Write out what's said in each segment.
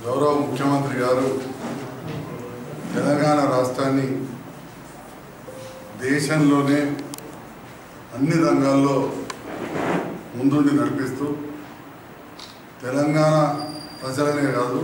గౌరవ ముఖ్యమంత్రి గారు తెలంగాణ రాష్ట్రాన్ని దేశంలోనే అన్ని రంగాల్లో ముందుండి నడిపిస్తూ తెలంగాణ ప్రజలనే కాదు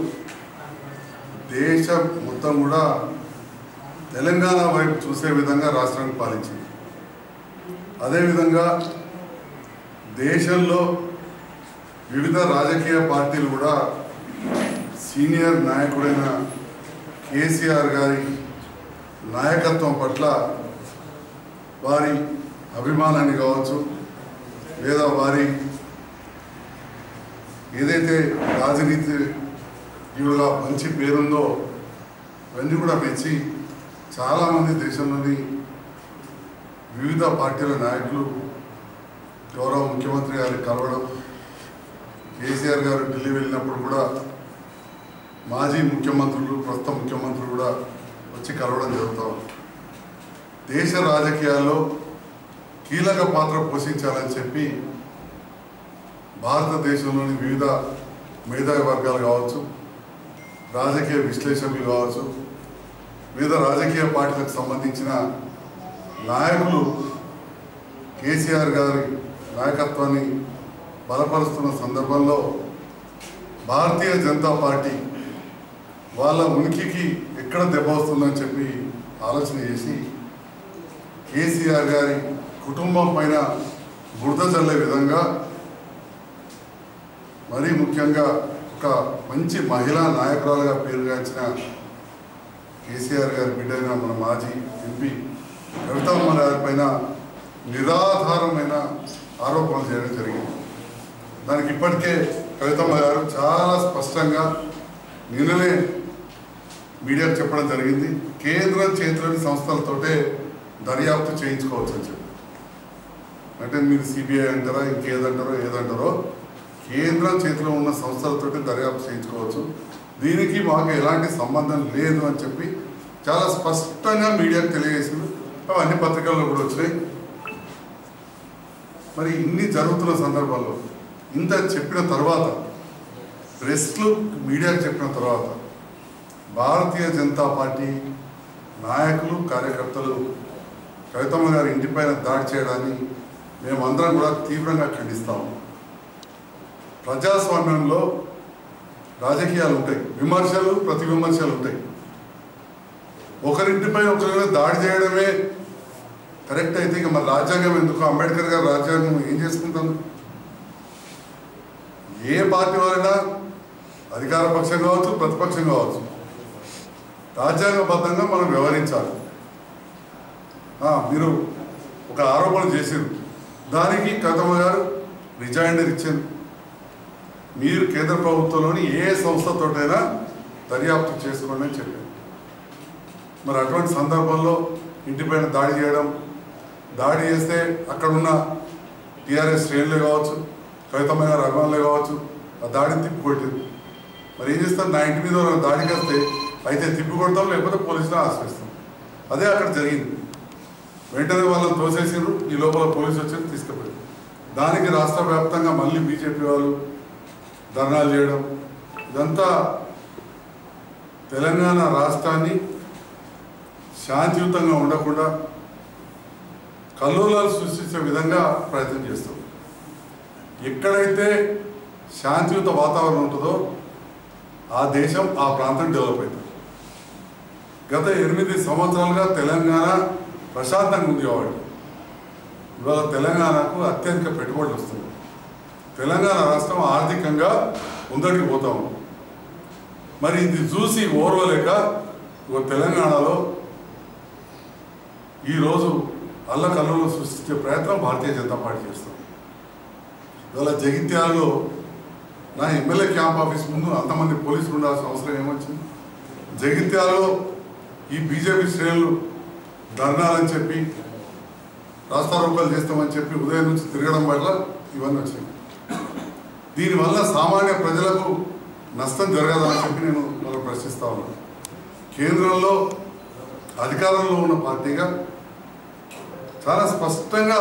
దేశం మొత్తం కూడా తెలంగాణ వైపు చూసే విధంగా రాష్ట్రాన్ని పాలించింది అదేవిధంగా దేశంలో వివిధ రాజకీయ పార్టీలు కూడా సీనియర్ నాయకుడైన కేసీఆర్ గారి నాయకత్వం పట్ల వారి అభిమానాన్ని కావచ్చు లేదా వారి ఏదైతే రాజనీతి ఇవిగా మంచి పేరుందో అవన్నీ కూడా మెచ్చి చాలామంది దేశంలోని వివిధ పార్టీల నాయకులు గౌరవ ముఖ్యమంత్రి గారిని కలవడం కేసీఆర్ గారు ఢిల్లీ వెళ్ళినప్పుడు కూడా మాజీ ముఖ్యమంత్రులు ప్రస్తుత ముఖ్యమంత్రులు కూడా వచ్చి కలవడం జరుగుతూ ఉంది. దేశ రాజకీయాల్లో కీలక పాత్ర పోషించాలని చెప్పి భారతదేశంలోని వివిధ మేధావి వర్గాలు కావచ్చు రాజకీయ విశ్లేషకులు కావచ్చు వివిధ రాజకీయ పార్టీలకు సంబంధించిన నాయకులు కేసీఆర్ గారి నాయకత్వాన్ని బలపరుస్తున్న సందర్భంలో భారతీయ జనతా పార్టీ వాళ్ళ ఉనికికి ఎక్కడ దెబ్బ వస్తుందని చెప్పి ఆలోచన చేసి కేసీఆర్ గారి కుటుంబం పైన బురద చల్లే విధంగా మరీ ముఖ్యంగా ఒక మంచి మహిళా నాయకురాలుగా పేరుగాంచిన కేసీఆర్ గారి బిడ్డైన మన మాజీ ఎంపీ కవితమ్మ గారి పైన నిరాధారమైన ఆరోపణలు చేయడం జరిగింది దానికి ఇప్పటికే కవితమ్మ గారు చాలా స్పష్టంగా నిన్ననే మీడియాకు చెప్పడం జరిగింది కేంద్రం చేతిలోని సంస్థలతోటే దర్యాప్తు చేయించుకోవచ్చు అని చెప్పి అంటే మీరు సిబిఐ అంటారా ఇంకేదంటారో ఏదంటారో కేంద్రం చేతిలో ఉన్న సంస్థలతోటి దర్యాప్తు చేయించుకోవచ్చు దీనికి మాకు ఎలాంటి సంబంధం లేదు అని చెప్పి చాలా స్పష్టంగా మీడియాకు తెలియజేసింది అవి అన్ని పత్రికల్లో కూడా వచ్చినాయి మరి ఇన్ని జరుగుతున్న సందర్భాల్లో ఇంత చెప్పిన తర్వాత ప్రెస్లు మీడియాకు చెప్పిన తర్వాత భారతీయ జనతా పార్టీ నాయకులు కార్యకర్తలు కవితమ్మ గారి ఇంటిపైన దాడి చేయడాన్ని మేమందరం కూడా తీవ్రంగా ఖండిస్తాము ప్రజాస్వామ్యంలో రాజకీయాలు ఉంటాయి విమర్శలు ప్రతి విమర్శలు ఉంటాయి ఒకరింటిపై ఒకరి మీద దాడి చేయడమే కరెక్ట్ అయితే ఇక మరి రాజ్యాంగం ఎందుకు అంబేద్కర్ గారు రాజ్యాంగం ఏం చేసుకుంటాను ఏ పార్టీ వారైనా అధికార పక్షం కావచ్చు ప్రతిపక్షం కావచ్చు రాజ్యాంగబద్ధంగా మనం వ్యవహరించాలి ఆ, మీరు ఒక ఆరోపణ చేశారు దానికి కథమ్మ గారు రిజైండర్ ఇచ్చారు మీరు కేంద్ర ప్రభుత్వంలోని ఏ సంస్థతోటైనా దర్యాప్తు చేసుకోండి అని చెప్పారు మరి అటువంటి సందర్భంలో ఇంటిపైన దాడి చేయడం దాడి చేస్తే అక్కడున్న టీఆర్ఎస్ శ్రేణులే కావచ్చు కవితమ్మ గారు అభిమానులే కావచ్చు ఆ దాడిని తిప్పి కొట్టింది మరి ఏం చేస్తాం నా ఇంటి మీద ఎవరైనా దాడికి వస్తే అయితే తిప్పి కొడతాం లేకపోతే పోలీసులు ఆశ్రయిస్తాం అదే అక్కడ జరిగింది వెంటనే వాళ్ళని తోసేసారు ఈ లోపల పోలీసు వచ్చి తీసుకుపోయారు దానికి రాష్ట్ర వ్యాప్తంగా మళ్ళీ బీజేపీ వాళ్ళు ధర్నాలు చేయడం ఇదంతా తెలంగాణ రాష్ట్రాన్ని శాంతియుతంగా ఉండకుండా కల్లోలాలు సృష్టించే విధంగా ప్రయత్నం చేస్తాం ఎక్కడైతే శాంతియుత వాతావరణం ఉంటుందో ఆ దేశం ఆ ప్రాంతం డెవలప్ అవుతుంది గత ఎనిమిది సంవత్సరాలుగా తెలంగాణ ప్రశాంతంగా ఉంది కాబట్టి ఇవాళ తెలంగాణకు అత్యధిక పెట్టుబడులు వస్తుంది తెలంగాణ రాష్ట్రం ఆర్థికంగా ముందటికి పోతాం మరి ఇది చూసి ఓర్వలేక ఇగో తెలంగాణలో ఈరోజు అల్లకల్లలో సృష్టించే ప్రయత్నం భారతీయ జనతా పార్టీ చేస్తుంది ఇవాళ జగిత్యాలలో నా ఎమ్మెల్యే క్యాంప్ ఆఫీస్ ముందు అంతమంది పోలీసులు ఉండాల్సిన అవసరం ఏమొచ్చింది జగిత్యాలలో ఈ బీజేపీ శ్రేణులు ధర్నాలని చెప్పి రాస్తారోకాలు చేస్తామని చెప్పి ఉదయం నుంచి తిరగడం వల్ల ఇవన్నీ వచ్చాయి దీనివల్ల సామాన్య ప్రజలకు నష్టం జరగదని చెప్పి నేను వాళ్ళు ప్రశ్నిస్తా ఉన్నాను కేంద్రంలో అధికారంలో ఉన్న పార్టీగా చాలా స్పష్టంగా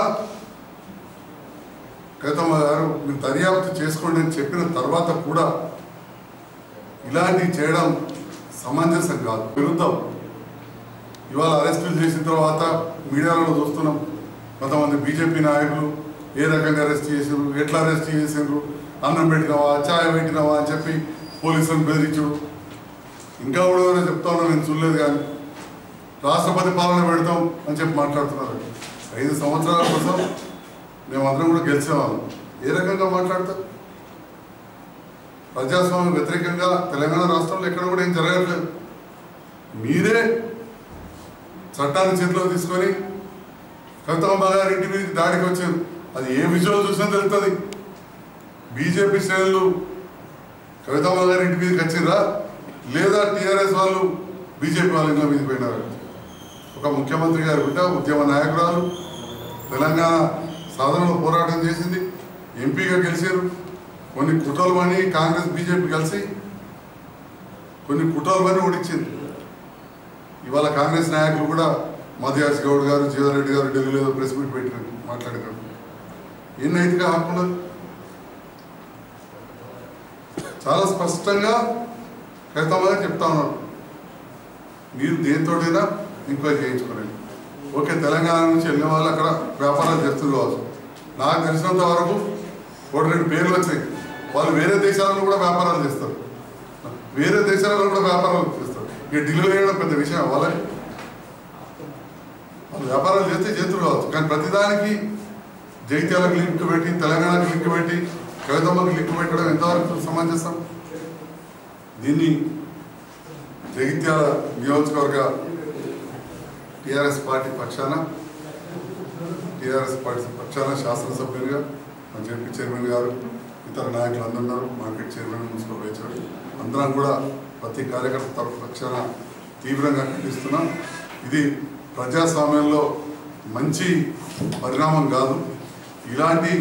కవితమ్మ గారు మీరు దర్యాప్తు చేసుకోండి అని చెప్పిన తర్వాత కూడా ఇలాంటివి చేయడం సమంజసం కాదు విరుద్ధం ఇవాళ అరెస్టులు చేసిన తర్వాత మీడియాలో చూస్తున్నాం కొంతమంది బీజేపీ నాయకులు ఏ రకంగా అరెస్ట్ చేసారు ఎట్లా అరెస్ట్ చేసారు అన్నం పెట్టినవా ఛాయ్ పెట్టినవా అని చెప్పి పోలీసులను బెదిరించుడు ఇంకా కూడా ఎవరో చెప్తా ఉన్నా నేను చూడలేదు కానీ రాష్ట్రపతి పాలన పెడతాం అని చెప్పి మాట్లాడుతున్నారు ఐదు సంవత్సరాల కోసం మేమందరం కూడా గెలిచేవాళ్ళం ఏ రకంగా మాట్లాడతారు ప్రజాస్వామ్యం వ్యతిరేకంగా తెలంగాణ రాష్ట్రంలో ఎక్కడ కూడా ఏం జరగట్లేదు మీరే చట్టాన్ని చేతిలో తీసుకొని కవితమ్మ గారి ఇంటి మీద దాడికి వచ్చారు అది ఏ విజువల్ చూసినా తెలుస్తుంది బీజేపీ శ్రేణులు కవితమ్మ గారి ఇంటి మీదకి వచ్చిర్రా లేదా టీఆర్ఎస్ వాళ్ళు బీజేపీ వాళ్ళ ఇంట్లో మీదకి పోయినారా ఒక ముఖ్యమంత్రి గారి బిడ్డ ఉద్యమ నాయకురాలు తెలంగాణ సాధనలో పోరాటం చేసింది ఎంపీగా గెలిచారు కొన్ని కుట్రలమని కాంగ్రెస్ బీజేపీ కలిసి కొన్ని కుట్రలమని ఓడించింది ఇవాళ కాంగ్రెస్ నాయకులు కూడా మధుయాస్ గౌడ్ గారు జీవారెడ్డి గారు ఢిల్లీలో ఏదో ప్రెస్ మీట్ పెట్టినారు మాట్లాడినారు ఏం నైతిక హక్కు ఉండదు చాలా స్పష్టంగా కవితమ్మగా చెప్తా ఉన్నారు మీరు దేనితోటైనా ఎంక్వైరీ చేయించుకోండి ఓకే తెలంగాణ నుంచి వెళ్ళిన వాళ్ళు అక్కడ వ్యాపారాలు చేస్తున్నారు కావచ్చు నాకు తెలిసినంత వరకు ఒకటి రెండు పేర్లు వచ్చాయి వాళ్ళు వేరే దేశాలలో కూడా వ్యాపారాలు చేస్తారు వేరే దేశాలలో కూడా వ్యాపారాలు చేస్తారు ఇక ఢిల్లీలో చేయడం పెద్ద విషయం వాళ్ళకి వాళ్ళు వ్యాపారాలు చేస్తే చేతులు కావచ్చు కానీ ప్రతిదానికి జైత్యాలకు లింక్ పెట్టి తెలంగాణకు లింక్ పెట్టి కవితమ్మకు లింక్ పెట్టడం ఎంతవరకు సమంజసం దీన్ని జగిత్యాల నియోజకవర్గ టిఆర్ఎస్ పార్టీ పక్షాన టిఆర్ఎస్ పార్టీ పక్షాన శాసనసభ్యులుగా మా జడ్పీ చైర్మన్ గారు ఇతర నాయకులు అందరూ ఉన్నారు మార్కెట్ చైర్మన్ మున్సిపల్ వైచర్ అందరం కూడా ప్రతి కార్యకర్త తరఫు పక్షాన తీవ్రంగా ఖండిస్తున్నాం ఇది ప్రజాస్వామ్యంలో మంచి పరిణామం కాదు ఇలాంటి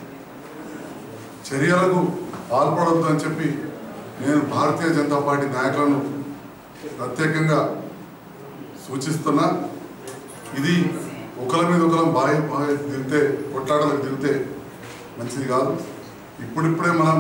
చర్యలకు పాల్పడవద్దు అని చెప్పి నేను భారతీయ జనతా పార్టీ నాయకులను ప్రత్యేకంగా సూచిస్తున్నా ఇది ఒకరి మీద ఒకరం బాగా బాగా దిగితే కొట్లాడలకు దిగితే మంచిది కాదు ఇప్పుడిప్పుడే మనం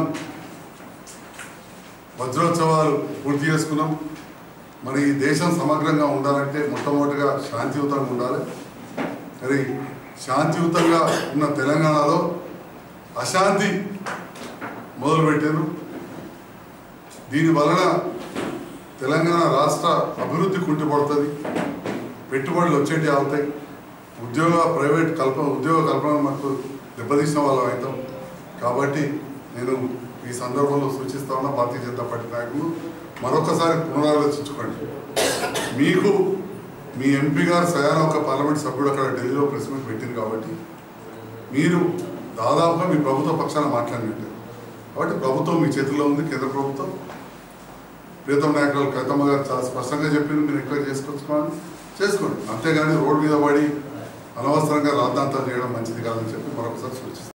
వజ్రోత్సవాలు పూర్తి చేసుకున్నాం మరి ఈ దేశం సమగ్రంగా ఉండాలంటే మొట్టమొదటిగా శాంతియుతంగా ఉండాలి మరి శాంతియుతంగా ఉన్న తెలంగాణలో అశాంతి మొదలుపెట్టారు దీని వలన తెలంగాణ రాష్ట్ర అభివృద్ధి కుంటుపడుతుంది పెట్టుబడులు వచ్చేటి అవుతాయి ఉద్యోగ ప్రైవేట్ కల్పన ఉద్యోగ కల్పన మనకు దెబ్బతీసిన వాళ్ళం అవుతాం కాబట్టి నేను ఈ సందర్భంలో సూచిస్తా ఉన్న భారతీయ జనతా పార్టీ నాయకులు మరొకసారి పునరాలోచించుకోండి మీకు మీ ఎంపీ గారు స్వయాన ఒక పార్లమెంట్ సభ్యుడు అక్కడ ఢిల్లీలో ప్రెస్ మీట్ పెట్టింది కాబట్టి మీరు దాదాపుగా మీ ప్రభుత్వ పక్షాన మాట్లాడినట్టు కాబట్టి ప్రభుత్వం మీ చేతిలో ఉంది కేంద్ర ప్రభుత్వం ప్రీతం నాయకురాలు కవితమ్మ గారు చాలా స్పష్టంగా చెప్పింది మీరు ఎంక్వైరీ చేసుకోవచ్చుకోవాలి చేసుకోండి అంతేగాని రోడ్డు మీద పడి అనవసరంగా రాద్ధాంతాలు చేయడం మంచిది కాదని చెప్పి మరొకసారి సూచిస్తాను